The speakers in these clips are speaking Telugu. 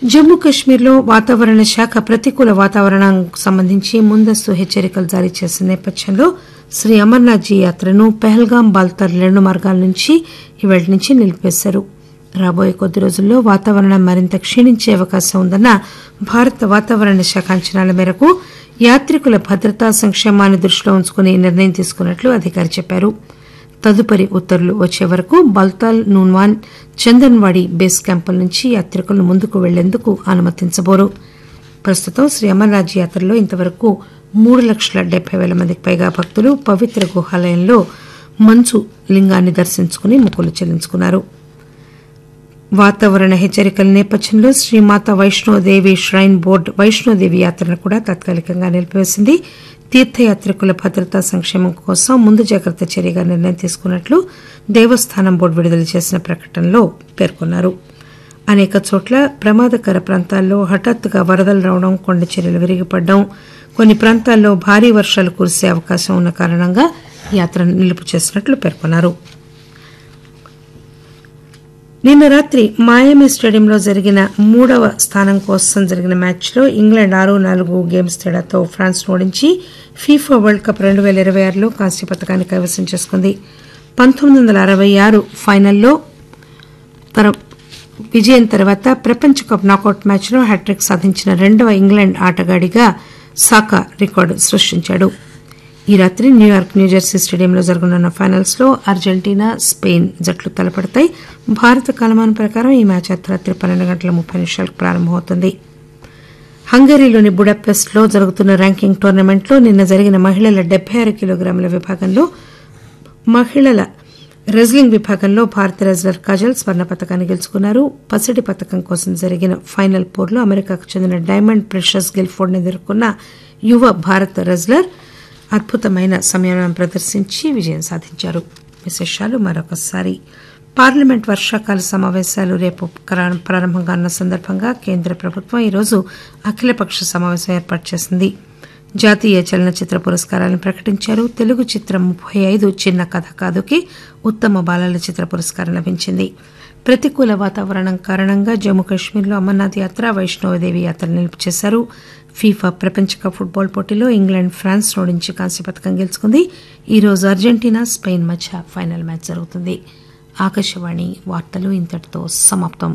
జమ్మూ కశ్మీర్లో వాతావరణ శాఖ ప్రతికూల వాతావరణానికి సంబంధించి ముందస్తు హెచ్చరికలు జారీ చేసిన నేపథ్యంలో శ్రీ అమర్నాథ్ జీ యాత్రను పెహల్గాం బాల్తర్ రెండు మార్గాల నుంచి ఇవాళ నుంచి నిలిపివేశారు రాబోయే కొద్ది రోజుల్లో వాతావరణం మరింత క్షీణించే అవకాశం ఉందన్న భారత వాతావరణ శాఖ అంచనాల మేరకు యాత్రికుల భద్రతా సంక్షేమాన్ని దృష్టిలో ఉంచుకుని ఈ నిర్ణయం తీసుకున్నట్లు అధికారి చెప్పారు తదుపరి ఉత్తర్వులు వచ్చే వరకు బల్తాల్ నూన్వాన్ చందన్వాడి బేస్ క్యాంపుల నుంచి యాత్రికులను ముందుకు వెళ్లేందుకు అనుమతించబోరు ప్రస్తుతం శ్రీ అమర్నాథ్ యాత్రలో ఇంతవరకు మూడు లక్షల డెబ్బై పేల మందికి పైగా భక్తులు పవిత్ర గుహాలయంలో మంచు లింగాన్ని దర్శించుకుని మొక్కులు చెల్లించుకున్నారు వాతావరణ హెచ్చరికల నేపథ్యంలో శ్రీమాత వైష్ణోదేవి ష్రైన్ బోర్డు వైష్ణోదేవి యాత్రను కూడా తాత్కాలికంగా నిలిపివేసింది తీర్థయాత్రికుల భద్రతా సంక్షేమం కోసం ముందు జాగ్రత్త చర్యగా నిర్ణయం తీసుకున్నట్లు దేవస్థానం బోర్డు విడుదల చేసిన ప్రకటనలో పేర్కొన్నారు అనేక చోట్ల ప్రమాదకర ప్రాంతాల్లో హఠాత్తుగా వరదలు రావడం కొండ చర్యలు విరిగిపడడం కొన్ని ప్రాంతాల్లో భారీ వర్షాలు కురిసే అవకాశం ఉన్న కారణంగా యాత్రను నిలుపు చేసినట్లు పేర్కొన్నారు నిన్న రాత్రి మాయామి స్టేడియంలో జరిగిన మూడవ స్థానం కోసం జరిగిన మ్యాచ్లో ఇంగ్లాండ్ ఆరు నాలుగు గేమ్స్ తేడాతో ఫ్రాన్స్ ఓడించి ఫీఫా వరల్డ్ కప్ రెండు పేల ఇరవై ఆరులో కాంస్య పథకాన్ని కైవసం చేసుకుంది పంతొమ్మిది వందల అరవై ఆరు ఫైనల్లో తన విజయం తర్వాత ప్రపంచ కప్ నాకౌట్ మ్యాచ్లో హ్యాట్రిక్ సాధించిన రెండవ ఇంగ్లాండ్ ఆటగాడిగా సాకా రికార్డు సృష్టించాడు ఈ రాత్రి న్యూయార్క్ న్యూజెర్సీ స్టేడియంలో జరగనున్న ఫైనల్స్ లో అర్జెంటీనా స్పెయిన్ జట్లు తలపడతాయి భారత కాలమానం ప్రకారం ఈ మ్యాచ్ అర్ధరాత్రి పన్నెండు గంటల ముప్పై నిమిషాలకు ప్రారంభమవుతుంది హంగరీలోని బుడాపెస్ట్ లో జరుగుతున్న ర్యాంకింగ్ టోర్నమెంట్లో నిన్న జరిగిన మహిళల డెబ్బై ఆరు కిలోగ్రాముల విభాగంలో మహిళల రెజ్లింగ్ విభాగంలో భారత రెజ్లర్ కాజల్ స్వర్ణ పథకాన్ని గెలుచుకున్నారు పసిడి పథకం కోసం జరిగిన ఫైనల్ పోర్లో అమెరికాకు చెందిన డైమండ్ ప్రెషస్ గిల్ఫోర్డ్ ఎదుర్కొన్న యువ భారత రెజ్లర్ అద్భుతమైన సంయమనం ప్రదర్శించి విజయం సాధించారు విశేషాలు మరొకసారి పార్లమెంట్ వర్షాకాల సమావేశాలు రేపు ప్రారంభం కానున్న సందర్భంగా కేంద్ర ప్రభుత్వం ఈరోజు అఖిలపక్ష సమావేశం ఏర్పాటు చేసింది జాతీయ చలనచిత్ర పురస్కారాలను ప్రకటించారు తెలుగు చిత్రం ముప్పై ఐదు చిన్న కథ కాదుకి ఉత్తమ బాలల చిత్ర పురస్కారం లభించింది ప్రతికూల వాతావరణం కారణంగా జమ్మూ కశ్మీర్లో అమర్నాథ్ యాత్ర వైష్ణవదేవి యాత్ర నిలుపు చేశారు ఫీఫా ప్రపంచ కప్ ఫుట్బాల్ పోటీలో ఇంగ్లాండ్ ఫ్రాన్స్ ఓడించి కాంస్య పథకం గెలుచుకుంది ఈ రోజు అర్జెంటీనా స్పెయిన్ మధ్య ఫైనల్ మ్యాచ్ జరుగుతుంది ఆకాశవాణి వార్తలు ఇంతటితో సమాప్తం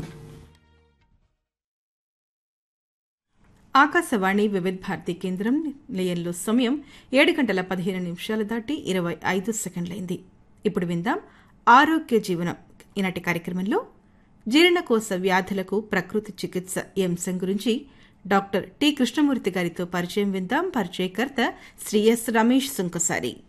ఆకాశవాణి వివిధ భారతి కేంద్రం నిలయంలో సమయం ఏడు గంటల పదిహేను నిమిషాలు దాటి ఇరవై ఐదు సెకండ్లైంది ఇప్పుడు విందాం ఆరోగ్య జీవనం ఈనాటి కార్యక్రమంలో జీర్ణకోశ వ్యాధులకు ప్రకృతి చికిత్స ఈ అంశం గురించి డాక్టర్ టి కృష్ణమూర్తి గారితో పరిచయం విందాం పరిచయకర్త శ్రీ ఎస్ రమేష్ సుంకసారి